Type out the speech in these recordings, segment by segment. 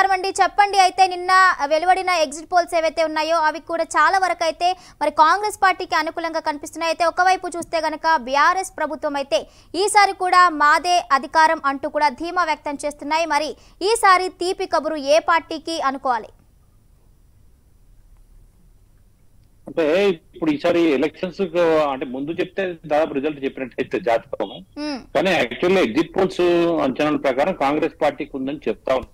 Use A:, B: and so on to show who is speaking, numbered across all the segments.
A: నమస్కారం అండి చెప్పండి అయితే నిన్న వెలువడిన ఎగ్జిట్ పోల్స్ ఏవైతే ఉన్నాయో అవి కూడా చాలా వరకు అయితే మరి కాంగ్రెస్ పార్టీకి అనుకూలంగా కనిపిస్తున్నాయి అయితే ఒకవైపు చూస్తే గనక బీఆర్ఎస్ ప్రభుత్వం అయితే ఈసారి కూడా మాదే అధికారం అంటూ కూడా ధీమా వ్యక్తం చేస్తున్నాయి మరి ఈసారి తీపి కబురు ఏ పార్టీకి అనుకోవాలి
B: అంటే ఇప్పుడు ఈసారి ఎలక్షన్స్ అంటే ముందు చెప్తే దాదాపు రిజల్ట్ చెప్పినట్టయితే జాతకం
A: ఉమ్,
B: కానీ యాక్చువల్గా ఎగ్జిట్ పోల్స్ అంచనాల ప్రకారం కాంగ్రెస్ పార్టీకి ఉందని చెప్తా ఉన్నాం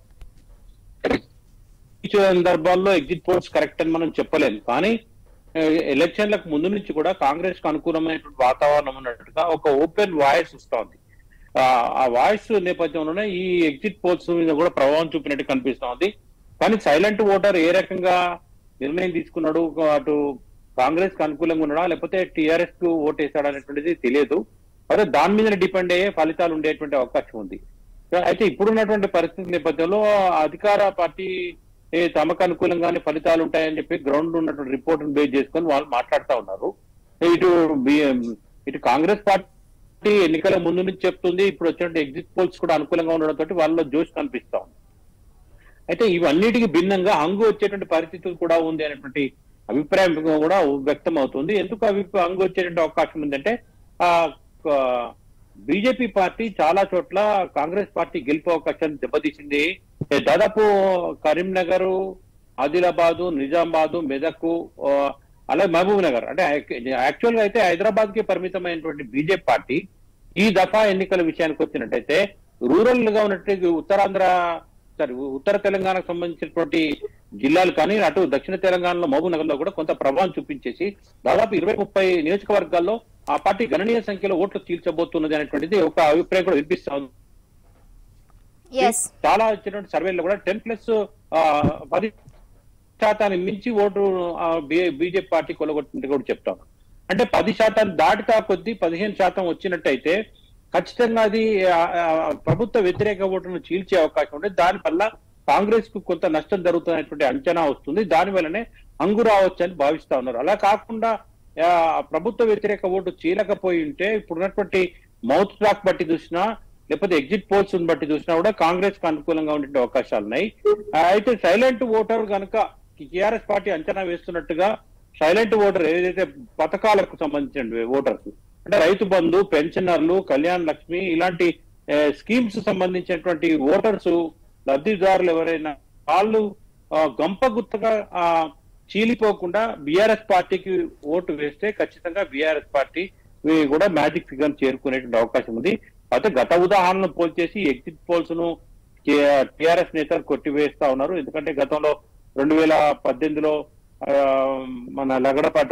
B: ఈ సందర్భాల్లో ఎగ్జిట్ పోల్స్ కరెక్ట్ అని మనం చెప్పలేము కానీ ఆ, ఎలక్షన్లకు ముందు నుంచి కూడా కాంగ్రెస్ కు అనుకూలమైనటువంటి వాతావరణం ఉన్నట్టుగా ఒక ఓపెన్ వాయిస్ వస్తోంది ఆ, ఆ వాయిస్ నేపథ్యంలోనే ఈ ఎగ్జిట్ పోల్స్ మీద కూడా ప్రభావం చూపినట్టు కనిపిస్తోంది కానీ సైలెంట్ ఓటర్ ఏ రకంగా నిర్ణయం తీసుకున్నాడు అటు కాంగ్రెస్ కు అనుకూలంగా ఉన్నాడా లేకపోతే టిఆర్ఎస్ కు ఓటు వేసాడా అనేటువంటిది తెలియదు అదే దాని మీద డిపెండ్ అయ్యే ఫలితాలు ఉండేటువంటి అవకాశం ఉంది అయితే ఇప్పుడున్నటువంటి పరిస్థితి నేపథ్యంలో అధికార పార్టీ ఏ తమకు అనుకూలంగానే ఫలితాలు ఉంటాయని చెప్పి గ్రౌండ్ ఉన్నటువంటి రిపోర్ట్ బేస్ చేసుకొని వాళ్ళు మాట్లాడుతా ఉన్నారు ఇటు బి- ఇటు కాంగ్రెస్ పార్టీ ఎన్నికల ముందు నుంచి చెప్తుంది ఇప్పుడు వచ్చినట్టు ఎగ్జిట్ పోల్స్ కూడా అనుకూలంగా ఉండడంతో వాళ్ళలో జోష్ కనిపిస్తా ఉంది అయితే ఇవన్నిటికి భిన్నంగా హంగు వచ్చేటువంటి పరిస్థితులు కూడా ఉంది అనేటువంటి అభిప్రాయం కూడా వ్యక్తం అవుతుంది ఎందుకు అభి హంగు వచ్చేటువంటి అవకాశం ఉందంటే ఆ బీజేపీ పార్టీ చాలా చోట్ల కాంగ్రెస్ పార్టీ గెలుపు అవకాశాన్ని దెబ్బతీసింది ఏ దాదాపు కరీంనగర్ ఆదిలాబాద్ నిజామాబాద్ మెదక్ ఆ, అలాగే మహబూబ్ నగర్ అంటే యాక్చువల్ గా అయితే హైదరాబాద్ కి పరిమితమైనటువంటి బీజేపీ పార్టీ ఈ దఫా ఎన్నికల విషయానికి వచ్చినట్టయితే రూరల్ గా ఉన్నట్టు ఉత్తరాంధ్ర సారీ ఉత్తర తెలంగాణకు సంబంధించినటువంటి జిల్లాలు కానీ అటు దక్షిణ తెలంగాణలో మహబూబ్ నగర్ లో కూడా కొంత ప్రభావం చూపించేసి దాదాపు ఇరవై ముప్పై నియోజకవర్గాల్లో ఆ పార్టీ గణనీయ సంఖ్యలో ఓట్లు చీల్చబోతున్నది అనేటువంటిది ఒక అభిప్రాయం కూడా వినిపిస్తా ఉంది
A: ఎస్
B: చాలా వచ్చినటువంటి సర్వేలో కూడా టెన్ ప్లస్ పది శాతాన్ని మించి ఓటు బీజేపీ పార్టీ కొలగొట్టినట్టు కూడా చెప్తాను అంటే పది శాతం దాటితా కొద్దీ పదిహేను శాతం వచ్చినట్టయితే ఖచ్చితంగా అది ఆ, ఆ, ప్రభుత్వ వ్యతిరేక ఓటును చీల్చే అవకాశం ఉంది దానివల్ల కాంగ్రెస్ కు కొంత నష్టం జరుగుతున్నటువంటి అంచనా వస్తుంది దాని వల్లనే అంగు రావచ్చు అని భావిస్తా ఉన్నారు అలా కాకుండా ఆ, ప్రభుత్వ వ్యతిరేక ఓటు చీలకపోయి ఉంటే ఇప్పుడున్నటువంటి మౌత్ టాక్ బట్టి చూసినా లేకపోతే ఎగ్జిట్ పోల్స్ బట్టి చూసినా కూడా కాంగ్రెస్ కు అనుకూలంగా ఉండే అవకాశాలు ఉన్నాయి ఆ, అయితే సైలెంట్ ఓటర్ కనుక టిఆర్ఎస్ పార్టీ అంచనా వేస్తున్నట్టుగా సైలెంట్ ఓటర్ ఏదైతే పథకాలకు సంబంధించిన ఓటర్స్ అంటే రైతు బంధు పెన్షనర్లు కళ్యాణ్ లక్ష్మి ఇలాంటి స్కీమ్స్ సంబంధించినటువంటి ఓటర్స్ లబ్ధిదారులు ఎవరైనా వాళ్ళు ఆ, గంప గుత్తగా ఆ, చీలిపోకుండా బీఆర్ఎస్ పార్టీకి ఓటు వేస్తే ఖచ్చితంగా బీఆర్ఎస్ పార్టీ ఇవి కూడా మ్యాజిక్ ఫిగర్ చేరుకునేటువంటి అవకాశం ఉంది అయితే గత ఉదాహరణను పోల్చేసి ఎగ్జిట్ పోల్స్ ను టిఆర్ఎస్ నేతలు కొట్టివేస్తా ఉన్నారు ఎందుకంటే గతంలో రెండు వేల పద్దెనిమిదిలో ఆ, మన లగడపాటి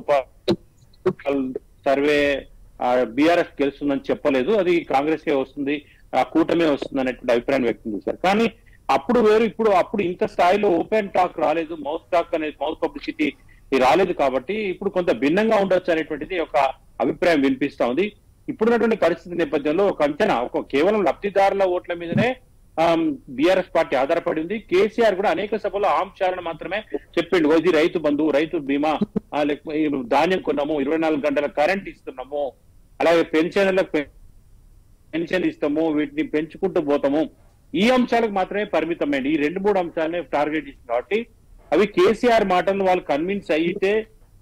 B: రాజగోపాల్ సర్వే బీఆర్ఎస్ గెలుస్తుందని చెప్పలేదు అది కాంగ్రెస్ కే వస్తుంది ఆ కూటమే వస్తుంది అనేటువంటి అభిప్రాయం వ్యక్తం చేశారు కానీ అప్పుడు వేరు ఇప్పుడు అప్పుడు ఇంత స్థాయిలో ఓపెన్ టాక్ రాలేదు మౌత్ టాక్ అనేది మౌత్ పబ్లిసిటీ రాలేదు కాబట్టి ఇప్పుడు కొంత భిన్నంగా ఉండొచ్చు అనేటువంటిది ఒక అభిప్రాయం వినిపిస్తా ఉంది ఇప్పుడున్నటువంటి పరిస్థితి నేపథ్యంలో ఒక అంచనా ఒక కేవలం లబ్ధిదారుల ఓట్ల మీదనే బీఆర్ఎస్ పార్టీ ఆధారపడి ఉంది కేసీఆర్ కూడా అనేక సభలో ఆ అంశాలను మాత్రమే చెప్పిండు "ఓ, ఇది రైతు బంధు రైతు బీమా ఆ, లేకపోతే ఈ ధాన్యం కొన్నాము ఇరవై నాలుగు గంటల కరెంట్ ఇస్తున్నాము అలాగే పెన్షన్లకు పె- పెన్షన్ ఇస్తాము వీటిని పెంచుకుంటూ పోతాము ఈ అంశాలకు మాత్రమే పరిమితమైంది ఈ రెండు మూడు అంశాలనే టార్గెట్ చేసింది కాబట్టి అవి కేసీఆర్ మాటలను వాళ్ళు కన్విన్స్ అయితే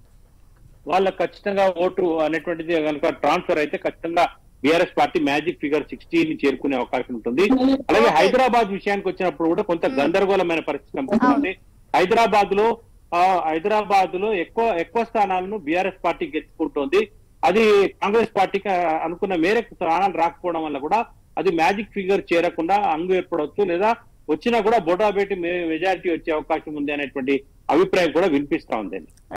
B: వాళ్ళకి ఖచ్చితంగా ఓటు అనేటువంటిది కనుక ట్రాన్స్ఫర్ అయితే ఖచ్చితంగా BRS party magic figure sixteen చేరుకునే అవకాశం ఉంటుంది అలాగే హైదరాబాద్ విషయానికి వచ్చినప్పుడు కూడా కొంత గందరగోళమైన పరిస్థితి కనిపిస్తుంది హైదరాబాద్ లో ఆ, హైదరాబాద్ లో ఎక్కువ ఎక్కువ స్థానాలను బీఆర్ఎస్ పార్టీ గెలుచుకుంటోంది అది కాంగ్రెస్ పార్టీకి అనుకున్న మేరకు స్థానాలు రాకపోవడం వల్ల కూడా అది మ్యాజిక్ ఫిగర్ చేరకుండా అంగు ఏర్పడవచ్చు లేదా వచ్చినా కూడా బొటాబేటి మెజారిటీ వచ్చే అవకాశం ఉంది అనేటువంటి అభిప్రాయం కూడా వినిపిస్తా ఉందండి